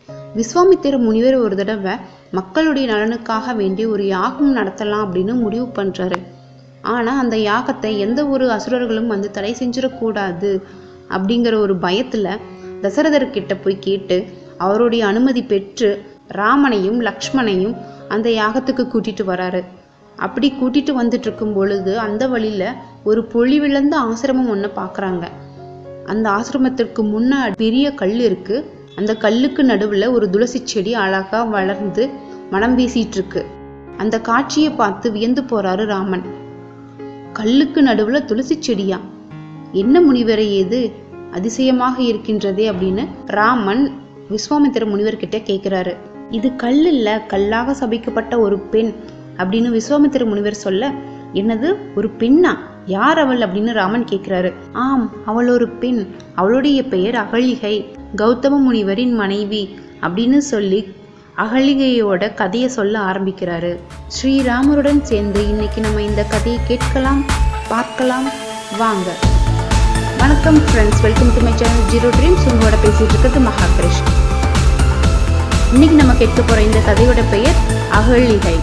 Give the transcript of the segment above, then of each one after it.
விஸ்வாமித்திர முனிவர் ஒரு தடவை மக்களுடைய நலனுக்காக வேண்டி ஒரு யாகம் நடத்தலாம் அப்படின்னு முடிவு பண்றாரு ஆனா அந்த யாகத்தை எந்த ஒரு அசுரர்களும் வந்து தடை செஞ்சிடக்கூடாது அப்படிங்கிற ஒரு பயத்துல தசரதர்கிட்ட போய் கேட்டு அவருடைய அனுமதி பெற்று ராமனையும் லக்ஷ்மணையும் அந்த யாகத்துக்கு கூட்டிட்டு வராரு அப்படி கூட்டிட்டு வந்துட்டு இருக்கும் பொழுது அந்த வழியில ஒரு பொழிவிழந்த ஆசிரமம் ஒன்று பார்க்கறாங்க அந்த ஆசிரமத்திற்கு முன்னாடி பெரிய கல் இருக்கு அந்த கல்லுக்கு நடுவுல ஒரு துளசி செடி அழகா வளர்ந்து மனம் வீசிட்டு இருக்கு அந்த காட்சியை பார்த்து வியந்து போறாரு ராமன் கல்லுக்கு நடுவுல துளசி செடியா என்ன முனிவரை ஏது அதிசயமாக இருக்கின்றதே அப்படின்னு ராமன் விஸ்வாமித்திர முனிவர்கிட்ட கேட்கிறாரு இது கல் இல்ல கல்லாக சபிக்கப்பட்ட ஒரு பெண் அப்படின்னு விஸ்வாமித்திர முனிவர் சொல்ல என்னது ஒரு பெண்ணா யார் அவள் அப்படின்னு ராமன் கேட்கிறாரு ஆம் அவள் ஒரு பெண் அவளுடைய பெயர் அகலிகை கௌதம முனிவரின் மனைவி அப்படின்னு சொல்லி அகலிகையோட கதையை சொல்ல ஆரம்பிக்கிறாரு ஸ்ரீராமருடன் சேர்ந்து இன்னைக்கு நம்ம இந்த கதையை கேட்கலாம் பார்க்கலாம் வாங்க வணக்கம் friends welcome to my channel zero dreams உங்களோட பேசிட்டு இருக்கிறது மகாகிருஷ் இன்னைக்கு நம்ம கேட்க போற இந்த கதையோட பெயர் அகழிகை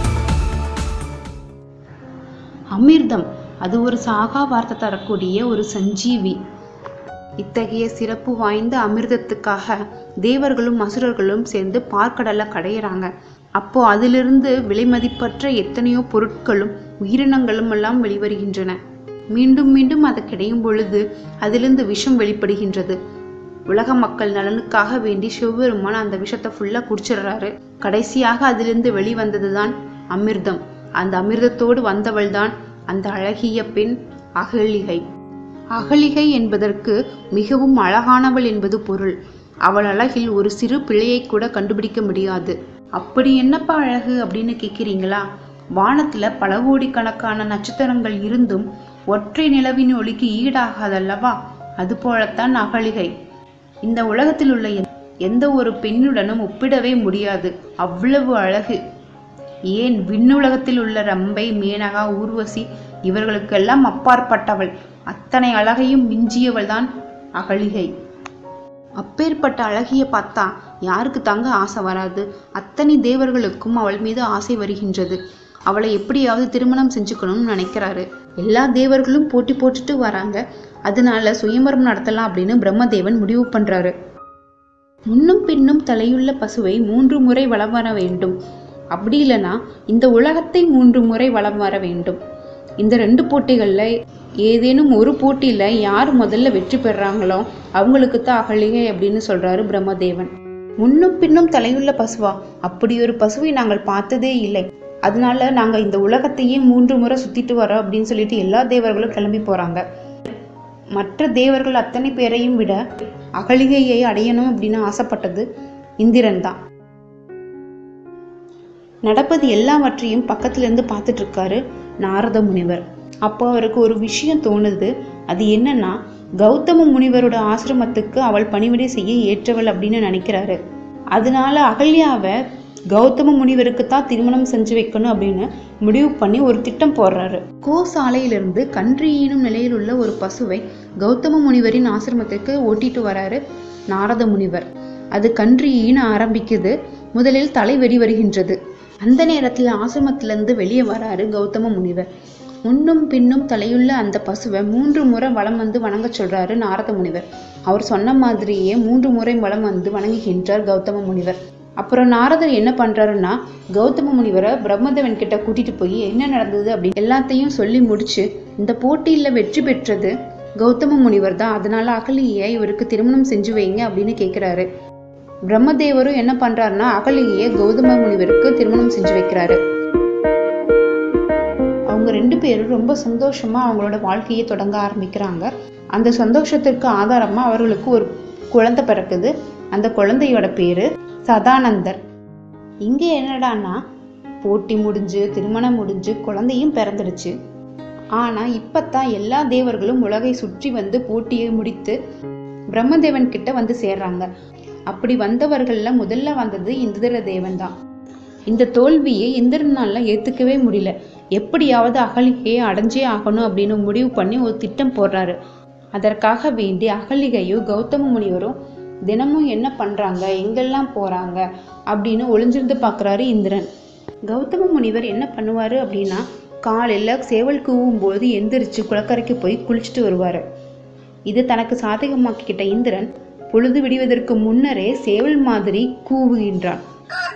அமிர்தம் அது ஒரு சாகா வார்த்தை தரக்கூடிய ஒரு சஞ்சீவி இத்தகைய சிறப்பு வாய்ந்த அமிர்தத்துக்காக தேவர்களும் அசுரர்களும் சேர்ந்து பார்க்கடலை கடையிறாங்க அப்போ அதிலிருந்து விலைமதிப்பற்ற எத்தனையோ பொருட்களும் உயிரினங்களும் எல்லாம் வெளிவருகின்றன மீண்டும் மீண்டும் அது கிடையும் பொழுது அதிலிருந்து விஷம் வெளிப்படுகின்றது உலக மக்கள் நலனுக்காக வேண்டி சிவபெருமான் அந்த விஷத்தை ஃபுல்லா குடிச்சிடுறாரு கடைசியாக அதிலிருந்து வெளிவந்ததுதான் அமிர்தம் அந்த அமிர்தத்தோடு வந்தவள்தான் அந்த அழகிய பெண் அகலிகை அகலிகை என்பதற்கு மிகவும் அழகானவள் என்பது பொருள் அவள் அழகில் ஒரு சிறு பிழையை கூட கண்டுபிடிக்க முடியாது அப்படி என்னப்பா அழகு அப்படின்னு கேட்கிறீங்களா வானத்துல பல கோடிக்கணக்கான நட்சத்திரங்கள் இருந்தும் ஒற்றை நிலவின் ஒளிக்கு ஈடாகாதல்லவா அது போலத்தான் அகலிகை இந்த உலகத்தில் உள்ள எந்த- எந்த ஒரு பெண்ணுடனும் ஒப்பிடவே முடியாது அவ்வளவு அழகு ஏன் விண்ணுலகத்தில் உள்ள ரம்பை மேனகா ஊர்வசி இவர்களுக்கெல்லாம் அப்பாற்பட்டவள் அத்தனை அழகையும் மிஞ்சியவள் தான் அகலிகை அப்பேற்பட்ட அழகிய பார்த்தா யாருக்கு தங்க ஆசை வராது அத்தனை தேவர்களுக்கும் அவள் மீது ஆசை வருகின்றது அவளை எப்படியாவது திருமணம் செஞ்சுக்கணும்னு நினைக்கிறாரு எல்லா தேவர்களும் போட்டி போட்டுட்டு வராங்க அதனால சுயம்பரம் நடத்தலாம் அப்படின்னு பிரம்மதேவன் முடிவு பண்றாரு முன்னும் பின்னும் தலையுள்ள பசுவை மூன்று முறை வலம் வர வேண்டும் அப்படி இல்லைன்னா இந்த உலகத்தை மூன்று முறை வலம் வர வேண்டும் இந்த ரெண்டு போட்டிகளில் ஏதேனும் ஒரு போட்டியில் யார் முதல்ல வெற்றி பெறாங்களோ அவங்களுக்கு தான் அகலிகை அப்படின்னு சொல்றாரு பிரம்மதேவன் முன்னும் பின்னும் தலையுள்ள பசுவா அப்படி ஒரு பசுவை நாங்கள் பார்த்ததே இல்லை அதனால நாங்க இந்த உலகத்தையே மூன்று முறை சுத்திட்டு வரோம் அப்படின்னு சொல்லிட்டு எல்லா தேவர்களும் கிளம்பி போறாங்க மற்ற தேவர்கள் அத்தனை பேரையும் விட அகலிகையை அடையணும் அப்படின்னு ஆசைப்பட்டது இந்திரன் தான் நடப்பது எல்லாவற்றையும் பக்கத்துல இருந்து பார்த்துட்டு இருக்காரு நாரத முனிவர் அப்போ அவருக்கு ஒரு விஷயம் தோணுது அது என்னன்னா கௌதம முனிவரோட ஆசிரமத்துக்கு அவள் பணிவிடை செய்ய ஏற்றவள் அப்படின்னு நினைக்கிறாரு அதனால அகல்யாவை கௌதம முனிவருக்கு தான் திருமணம் செஞ்சு வைக்கணும் அப்படின்னு முடிவு பண்ணி ஒரு திட்டம் போடுறாரு கோசாலையிலிருந்து கன்று ஈனும் நிலையில் உள்ள ஒரு பசுவை கௌதம முனிவரின் ஆசிரமத்துக்கு ஓட்டிட்டு வராரு நாரத முனிவர் அது கன்று ஈன ஆரம்பிக்குது முதலில் தலை வெடி வருகின்றது அந்த நேரத்தில் ஆசிரமத்திலிருந்து வெளியே வராரு கௌதம முனிவர் முன்னும் பின்னும் தலையுள்ள அந்த பசுவை மூன்று முறை வலம் வந்து வணங்க சொல்றாரு நாரத முனிவர் அவர் சொன்ன மாதிரியே மூன்று முறை வலம் வந்து வணங்குகின்றார் கௌதம முனிவர் அப்புறம் நாரதர் என்ன பண்றாருன்னா கௌதம முனிவரை பிரம்மதேவன் கிட்ட கூட்டிட்டு போய் என்ன நடந்தது அப்படின்னு எல்லாத்தையும் சொல்லி முடிச்சு இந்த போட்டியில வெற்றி பெற்றது கௌதம முனிவர் தான் அதனால அகலியை இவருக்கு திருமணம் செஞ்சு வைங்க அப்படின்னு கேக்குறாரு பிரம்மதேவரும் என்ன பண்றாருன்னா அகலியை கௌதம முனிவருக்கு திருமணம் செஞ்சு வைக்கிறாரு அவங்க ரெண்டு பேரும் ரொம்ப சந்தோஷமா அவங்களோட வாழ்க்கையை தொடங்க ஆரம்பிக்கிறாங்க அந்த சந்தோஷத்திற்கு ஆதாரமா அவர்களுக்கு ஒரு குழந்தை பிறக்குது அந்த குழந்தையோட பேரு சதானந்தர் இங்க என்னடான்னா போட்டி முடிஞ்சு திருமணம் முடிஞ்சு குழந்தையும் பிறந்துடுச்சு ஆனா இப்பத்தான் எல்லா தேவர்களும் உலகை சுற்றி வந்து போட்டியை முடித்து பிரம்மதேவன் கிட்ட வந்து சேர்றாங்க அப்படி வந்தவர்கள்ல முதல்ல வந்தது இந்திர தேவன் தான் இந்த தோல்வியை இந்திரனால ஏத்துக்கவே முடியல எப்படியாவது அகலிகையை அடைஞ்சே ஆகணும் அப்படின்னு முடிவு பண்ணி ஒரு திட்டம் போடுறாரு அதற்காக வேண்டி அகலிகையும் கௌதம முனிவரும் தினமும் என்ன பண்றாங்க எங்கெல்லாம் போறாங்க அப்படின்னு ஒளிஞ்சிருந்து பார்க்குறாரு இந்திரன் கௌதம முனிவர் என்ன பண்ணுவாரு அப்படின்னா காலையில சேவல் கூவும் போது எந்திரிச்சு குளக்கரைக்கு போய் குளிச்சுட்டு வருவாரு இது தனக்கு சாதகமாக்கிக்கிட்ட இந்திரன் பொழுது விடிவதற்கு முன்னரே சேவல் மாதிரி கூவுகின்றான்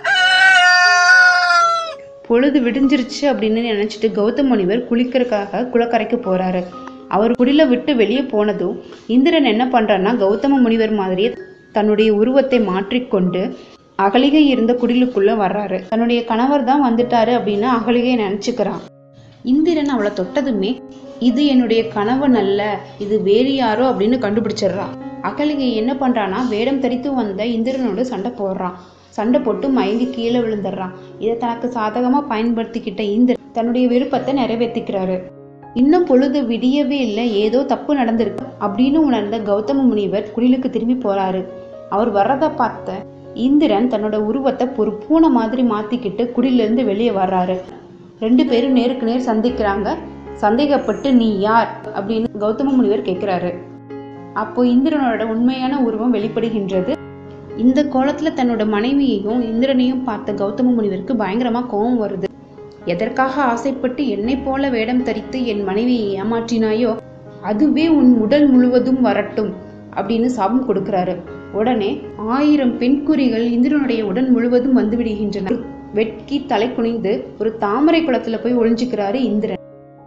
பொழுது விடிஞ்சிருச்சு அப்படின்னு நினைச்சிட்டு கௌதம முனிவர் குளிக்கிறதுக்காக குளக்கரைக்கு போறாரு அவர் குடில விட்டு வெளியே போனதும் இந்திரன் என்ன பண்றான்னா கௌதம முனிவர் மாதிரியே தன்னுடைய உருவத்தை மாற்றிக்கொண்டு அகலிகை இருந்த குடிலுக்குள்ள வர்றாரு தன்னுடைய கணவர் தான் வந்துட்டாரு அப்படின்னு அகலிகை நினைச்சுக்கிறான் இந்திரன் அவளை தொட்டதுமே இது என்னுடைய கணவன் அல்ல இது வேறு யாரோ அப்படின்னு கண்டுபிடிச்சிடுறான் அகலிகை என்ன பண்றான்னா வேடம் தரித்து வந்த இந்திரனோடு சண்டை போடுறான் சண்டை போட்டு மயங்கி கீழே விழுந்துடுறான் இதை தனக்கு சாதகமா பயன்படுத்திக்கிட்ட இந்திரன் தன்னுடைய விருப்பத்தை நிறைவேற்றிக்கிறாரு இன்னும் பொழுது விடியவே இல்லை ஏதோ தப்பு நடந்திருக்கு அப்படின்னு உணர்ந்த கௌதம முனிவர் குடிலுக்கு திரும்பி போறாரு அவர் வர்றதை பார்த்த இந்திரன் தன்னோட உருவத்தை ஒரு பூனை மாதிரி மாத்திக்கிட்டு குடிலிருந்து வெளியே வர்றாரு ரெண்டு பேரும் நேருக்கு நேர் சந்திக்கிறாங்க சந்தேகப்பட்டு நீ யார் அப்படின்னு கௌதம முனிவர் கேட்கிறாரு அப்போ இந்திரனோட உண்மையான உருவம் வெளிப்படுகின்றது இந்த கோலத்துல தன்னோட மனைவியையும் இந்திரனையும் பார்த்த கௌதம முனிவருக்கு பயங்கரமா கோபம் வருது எதற்காக ஆசைப்பட்டு என்னைப் போல வேடம் தரித்து என் மனைவியை ஏமாற்றினாயோ அதுவே உன் உடல் முழுவதும் வரட்டும் அப்படின்னு சாபம் கொடுக்கிறாரு உடனே ஆயிரம் பெண்குறிகள் இந்திரனுடைய உடல் முழுவதும் வந்து விடுகின்றன வெட்கி தலை குனிந்து ஒரு தாமரை குளத்துல போய் ஒளிஞ்சுக்கிறாரு இந்திரன்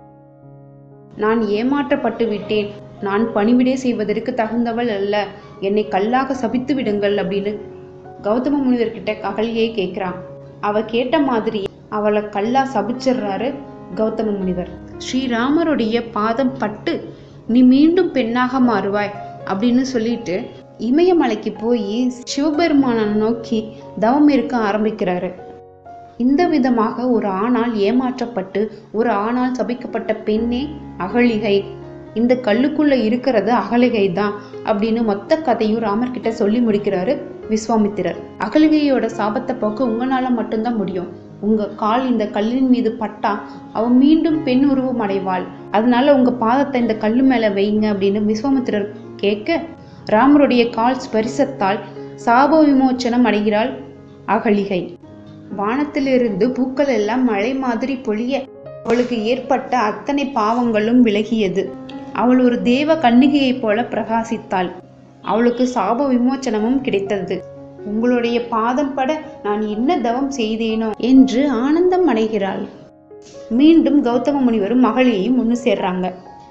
நான் ஏமாற்றப்பட்டு விட்டேன் நான் பணிவிடை செய்வதற்கு தகுந்தவள் அல்ல என்னை கல்லாக சபித்து விடுங்கள் அப்படின்னு கௌதம முனிவர்கிட்ட அகலியை கேட்கிறான் அவ கேட்ட மாதிரி அவளை கல்லா சபிச்சிடுறாரு கௌதம முனிவர் ஸ்ரீராமருடைய பாதம் பட்டு நீ மீண்டும் பெண்ணாக மாறுவாய் அப்படின்னு சொல்லிட்டு இமயமலைக்கு போய் சிவபெருமானை நோக்கி தவம் இருக்க ஆரம்பிக்கிறாரு இந்த விதமாக ஒரு ஆணால் ஏமாற்றப்பட்டு ஒரு ஆணால் சபிக்கப்பட்ட பெண்ணே அகலிகை இந்த கல்லுக்குள்ள இருக்கிறது அகலிகை தான் அப்படின்னு மொத்த கதையும் ராமர்கிட்ட சொல்லி முடிக்கிறாரு விஸ்வாமித்திரர் அகலிகையோட சாபத்தை போக்க உங்களால மட்டும்தான் முடியும் உங்க கால் இந்த கல்லின் மீது பட்டா அவ மீண்டும் பெண் உருவம் அடைவாள் அதனால உங்க பாதத்தை இந்த கல்லு மேல வைங்க அப்படின்னு விஸ்வாமித்திரர் கேட்க ராமருடைய கால் ஸ்பரிசத்தால் சாப விமோச்சனம் அடைகிறாள் அகலிகை வானத்திலிருந்து பூக்கள் எல்லாம் மழை மாதிரி பொழிய அவளுக்கு ஏற்பட்ட அத்தனை பாவங்களும் விலகியது அவள் ஒரு தேவ கன்னிகையைப் போல பிரகாசித்தாள் அவளுக்கு சாப விமோச்சனமும் கிடைத்தது உங்களுடைய பாதம் பட நான் என்ன தவம் செய்தேனோ என்று ஆனந்தம் அடைகிறாள் மீண்டும் கௌதம முனிவரும் மகளியையும் ஒன்று சேர்றாங்க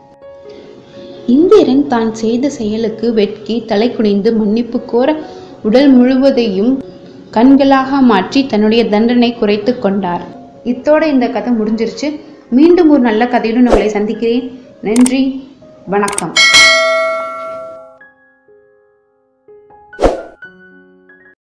இந்திரன் தான் செய்த செயலுக்கு வெட்கி தலை குனிந்து மன்னிப்பு கோர உடல் முழுவதையும் கண்களாக மாற்றி தன்னுடைய தண்டனை குறைத்து கொண்டார் இத்தோட இந்த கதை முடிஞ்சிருச்சு மீண்டும் ஒரு நல்ல கதையுடன் உங்களை சந்திக்கிறேன் நன்றி வணக்கம்